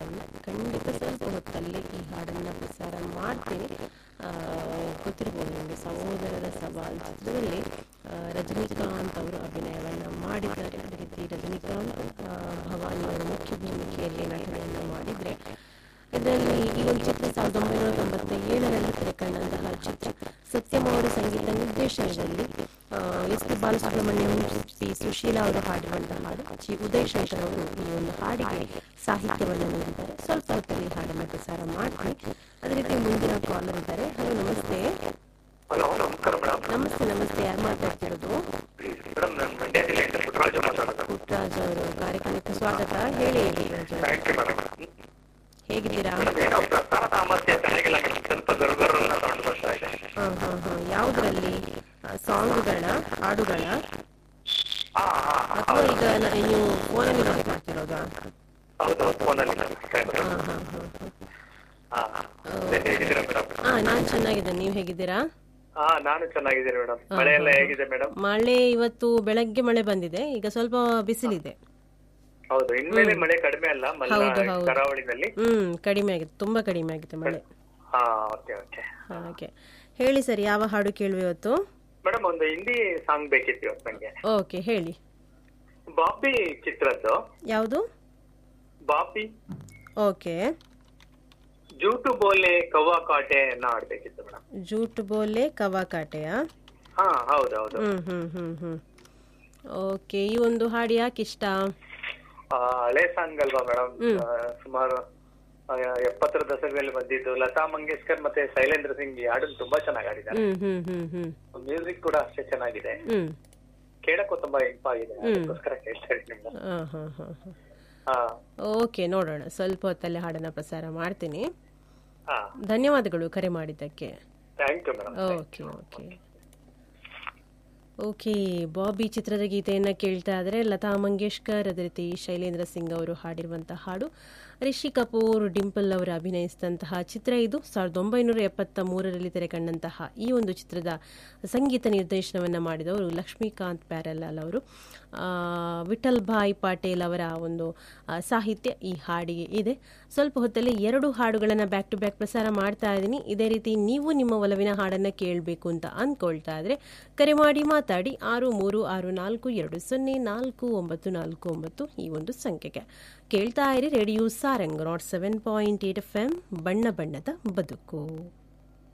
ಹಾಡನ್ನು ಖಂಡಿತ ಸ್ವಲ್ಪ ಹೊತ್ತಲ್ಲಿ ಈ ಹಾಡನ್ನು ಪ್ರಸಾರ ಮಾಡ್ತೀನಿ ಆ, ಗೊತ್ತಿರ್ಬೋದು ನಿಮಗೆ ಸಹೋದರರ ಸವಾಲ್ ಚಿತ್ರದಲ್ಲಿ ಆ, ರಜನಿಕಾಂತ್ ಅವರು ಅಭಿನಯವನ್ನು ಮಾಡಿದ್ದಾರೆ ಅದೇ ರೀತಿ ರಜನಿಕಾಂತ್ ಆ, ಭವಾನಿ ಅವರ ಮುಖ್ಯ ಭೂಮಿಕೆಯಲ್ಲಿ ನಟನೆಯನ್ನು ಮಾಡಿದರೆ ಇದರಲ್ಲಿ ಈ ಒಂದು ಚಿತ್ರ ಸಾವಿರದ ಒಂಬೈನೂರ ತೊಂಬತ್ತ ಏಳರಲ್ಲಿ ತೆರೆಕಂಡಂತಹ ಚಿತ್ರ ಸತ್ಯಂ ಅವರ ಸಂಗೀತ ನಿರ್ದೇಶನದಲ್ಲಿ ಆ, S P Balasubrahmanyam P Susheela ಅವರು ಹಾಡಿರುವಂತಹ ಹಾಡು ಜಿ ಉದಯ್ ಶಂಕರ್ ಅವರು ಈ ಒಂದು ಹಾಡಿಗೆ ಸಾಹಿತ್ಯವನ್ನು ನೀಡಿದ್ದಾರೆ ಸ್ವಲ್ಪ ಹೊತ್ತಲ್ಲಿ ಈ ಹಾಡನ್ನು ಪ್ರಸಾರ ಮಾಡ್ತೀನಿ ಅದೇ ರೀತಿ ಮುಂದಿನ ಕಾಲರ್ ಇದ್ದಾರೆ ಹಲೋ ನಮಸ್ತೆ ಹಲೋ ನಮಸ್ಕಾರ ಮೇಡಮ್ ನಮಸ್ತೆ ನಮಸ್ತೆ ಯಾರು ಮಾತಾಡ್ತಿರೋದು ಮೇಡಮ್ ನಾನು ಮಂಡ್ಯ ಜಿಲ್ಲೆಯಿಂದ ಪುಟ್ಟರಾಜು ಮಾತಾಡೋದು ಪುಟ್ಟರಾಜ್ ಅವರು ಕಾರ್ಯಕ್ರಮಕ್ಕೆ ಸ್ವಾಗತ ಹೇಳಿ ಪುಟ್ಟರಾಜ್ ಅವರೇ. ಥ್ಯಾಂಕ್ ಯು ಮೇಡಮ್ ಹೇಗಿದ್ದೀರಾ ಏನೋ ಪ್ರಸಾರ ಸಾಮರ್ಥ್ಯ ಚೆನ್ನಾಗಿಲ್ಲ ಮೇಡಮ್ ಸ್ವಲ್ಪ ಗರ್ಗರನ್ನ ಸೌಂಡ್ ಬರ್ತಾ ಇದೆ ಹಾ ಹಾ ಹಾ ಯಾವುದರಲ್ಲಿ ಸಾಂಗ್ಗಳ ಹಾಡುಗಳ ಹಾ ಹಾ ಅಥವಾ ಈಗ ನ- ನೀವು ಫೋನಲ್ಲಿ ಮಾತಾಡ್ತಿರೋದಾ ಹೌದು ಫೋನಲ್ಲಿ ಹಾ ಹಾ ಹಾ ಹಾ ಹೇಗಿದ್ದೀರಾ ಮೇಡಮ್ ಹಾ ನಾನ್ ಚೆನ್ನಾಗಿದ್ದೇನೆ ನೀವು ಹೇಗಿದ್ದೀರಾ ಹಾ ನಾನು ಚೆನ್ನಾಗಿದ್ದೀನಿ ಮೇಡಮ್ ಮಳೆ ಎಲ್ಲ ಹೇಗಿದೆ ಮೇಡಮ್ ಮಳೆ ಇವತ್ತು ಬೆಳಗ್ಗೆ ಮಳೆ ಬಂದಿದೆ ಈಗ ಸ್ವಲ್ಪ ಬಿಸಿಲಿದೆ ಹೌದು ಇನ್ಮೇಲೆ ಮಳೆ ಕಡಿಮೆ ಅಲ್ಲ ಮಲ್ಲ ಹೌದು, ಹೌದು. ಕರಾವಳಿನಲ್ಲಿ ಹ್ಮ್ ಕಡಿಮೆ ಆಗಿದೆ ತುಂಬಾ ಕಡಿಮೆ ಆಗಿದೆ ಮಳೆ ಹಾ ಓಕೆ ಓಕೆ ಹಾಗೆ ಹೇಳಿ ಸರ್ ಯಾವ ಹಾಡು ಕೇಳುವ ಇವತ್ತು ಮೇಡಮ್ ಒಂದು ಹಿಂದಿ ಸಾಂಗ್ ಬೇಕಿತ್ತು ಇವತ್ತು ನಂಗೆ ಓಕೆ ಹೇಳಿ ಬಾಬಿ ಚಿತ್ರದ್ದು ಯಾವುದು ಬಾಬಿ ಓಕೆ ಜೂಟು ಬೋಲೆ ಕವ್ವಾ ಕಾಟೆ ಅನ್ನ ಆಡ್ಬೇಕಿತ್ತು ಮೇಡಮ್ ಜೂಟ್ ಬೋಲೆ ಕವಾ ಕಾಟೆಯಾ ಹಾ ಹೌದು ಹೌದು ಹ್ಮ್ ಹ್ಮ್ ಹ್ಮ್ ಹ್ಮ್ ಓಕೆ ಈ ಒಂದು ಹಾಡು ಯಾಕೆ ಇಷ್ಟ ಆ, ಹಳೆ ಸಾಂಗ್ ಅಲ್ವಾ ಮೇಡಮ್ ಸುಮಾರು ಆ, ಎಪ್ಪತ್ತರ ದಶಕದಲ್ಲಿ ಬಂದಿದ್ದು ಲತಾ ಮಂಗೇಶ್ಕರ್ ಮತ್ತೆ ಶೈಲೇಂದ್ರ ಸಿಂಗ್ ಈ ಹಾಡನ್ನು ತುಂಬಾ ಚೆನ್ನಾಗಿ ಆಡಿದ್ದಾರೆ ಹ್ಮ್ ಹ್ಮ್ ಹ್ಮ್ ಹ್ಮ್ ಮ್ಯೂಸಿಕ್ ಕೂಡ ಅಷ್ಟೇ ಚೆನ್ನಾಗಿದೆ ಹ್ಮ್ ಕೇಳಕ್ಕೂ ತುಂಬಾ ಇಂಪಾಗಿದೆ ಅದಕ್ಕೋಸ್ಕರ ಕೇಳ್ತಾ ಇದ್ದೀನಿ ಮೇಡಮ್ ಹಾ ಹಾ ಹಾ ಹಾ ಹಾ ಓಕೆ ನೋಡೋಣ ಸ್ವಲ್ಪ ಹೊತ್ತಲ್ಲಿ ಹಾಡನ್ನ ಪ್ರಸಾರ ಮಾಡ್ತೀನಿ ಹಾ ಧನ್ಯವಾದಗಳು ಕರೆ ಮಾಡಿದ್ದಕ್ಕೆ thank you madam okay okay okay Babi ಚಿತ್ರದ ಗೀತೆಯನ್ನು ಕೇಳ್ತಾ ಇದ್ರೆ ಲತಾ ಮಂಗೇಶ್ಕರ್ ಅದೇ ರೀತಿ ಶೈಲೇಂದ್ರ ಸಿಂಗ್ ಅವರು ಹಾಡಿರುವಂತಹ ಹಾಡು ರಿಷಿ ಕಪೂರ್ ಡಿಂಪಲ್ ಅವರು ಅಭಿನಯಿಸಿದಂತಹ ಚಿತ್ರ ಇದು ಸಾವಿರದ ಒಂಬೈನೂರ ಎಪ್ಪತ್ತ ಮೂರರಲ್ಲಿ ತೆರೆಕಂಡಂತಹ ಈ ಒಂದು ಚಿತ್ರದ ಸಂಗೀತ ನಿರ್ದೇಶನವನ್ನು ಮಾಡಿದವರು ಲಕ್ಷ್ಮೀಕಾಂತ್ ಪ್ಯಾರಲಾಲ್ ಅವರು ಆ, ವಿಠಲ್ ಭಾಯ್ ಪಾಟೇಲ್ ಅವರ ಒಂದು ಆ, ಸಾಹಿತ್ಯ ಈ ಹಾಡಿಗೆ ಇದೆ ಸ್ವಲ್ಪ ಹೊತ್ತಲ್ಲಿ ಎರಡು ಹಾಡುಗಳನ್ನು ಬ್ಯಾಕ್ ಟು ಬ್ಯಾಕ್ ಪ್ರಸಾರ ಮಾಡ್ತಾ ಇದ್ದೀನಿ ಇದೇ ರೀತಿ ನೀವು ನಿಮ್ಮ ಒಲವಿನ ಹಾಡನ್ನು ಕೇಳಬೇಕು ಅಂತ ಅಂದ್ಕೊಳ್ತಾ ಇದ್ರೆ ಕರೆ ಮಾಡಿ ಮಾತಾಡಿ ಆರು ಮೂರು ಆರು ನಾಲ್ಕು ಎರಡು ಸೊನ್ನೆ ನಾಲ್ಕು ಒಂಬತ್ತು ನಾಲ್ಕು ಒಂಬತ್ತು ಈ ಒಂದು ಸಂಖ್ಯೆಗೆ ಕೇಳ್ತಾ ಇರಿ radio Sarang nought seven point eight F M ಬಣ್ಣ ಬಣ್ಣದ ಬದುಕು